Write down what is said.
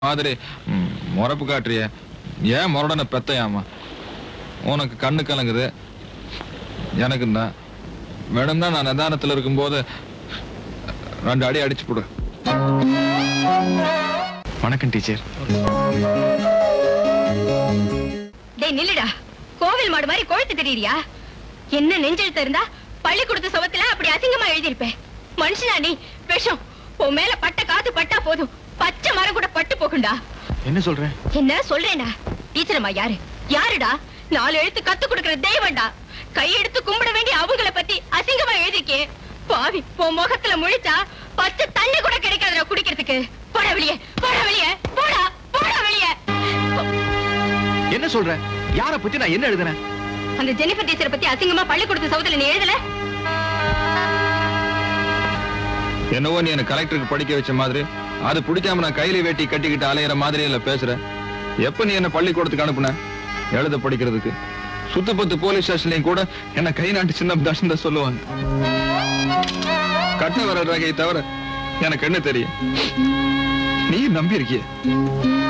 மாதிரி ம், முறப்பு காட்டுறிய ஏன் முரடனை பெத்தையாமா உனக்கு கண்ணு கலங்குது எனக்கு தான் வேணும்னா நான் நிதானத்தில் இருக்கும்போது ரெண்டு அடி அடிச்சு போடு வணக்கம் டீச்சர் டேய் நில்லுடா கோவில் மாடு மாதிரி கொழுத்து தெரியுறியா என்ன நெஞ்செழுத்த இருந்தா பள்ளிக்கூடத்து சுவத்துல அப்படி அசிங்கமா எழுதியிருப்பேன் மனுஷனா நீ விஷம் உன் மேல பட்ட காத்து பட்டா போதும் பச்சை மரம் கூட பட்டு போகுண்டா என்ன சொல்றேன் என்ன சொல்றேனா டீச்சர் அம்மா யாரு யாருடா நாலு எழுத்து கத்து கொடுக்கிற தெய்வம்டா கையெடுத்து கும்பிட வேண்டிய அவங்கள பத்தி அசிங்கமா எழுதிருக்கே பாவி உன் முகத்துல முழிச்சா பச்சை தண்ணி கூட கிடைக்காதுடா குடிக்கிறதுக்கு போடா வெளியே போடா வெளியே போடா போடா வெளியே என்ன சொல்ற யார பத்தி நான் என்ன எழுதுனேன் அந்த ஜெனிஃபர் டீச்சரை பத்தி அசிங்கமா பள்ளிக்கூடத்து சவுத்துல நீ எழுதல என்னவோ நீ என்ன கலெக்டருக்கு படிக்க வச்ச மாதிரி அது பிடிக்காம நான் கையில வேட்டி கட்டிக்கிட்டு அலையிற மாதிரி இல்ல பேசுற எப்ப நீ என்ன பள்ளிக்கூடத்துக்கு அனுப்புன எழுத படிக்கிறதுக்கு சுத்து பத்து போலீஸ் ஸ்டேஷன்லயும் கூட என்ன கை நாட்டு சின்ன தர்ஷன் தான் சொல்லுவாங்க கட்ட வர ரகையை தவிர எனக்கு என்ன தெரியும் நீ நம்பி இருக்கிய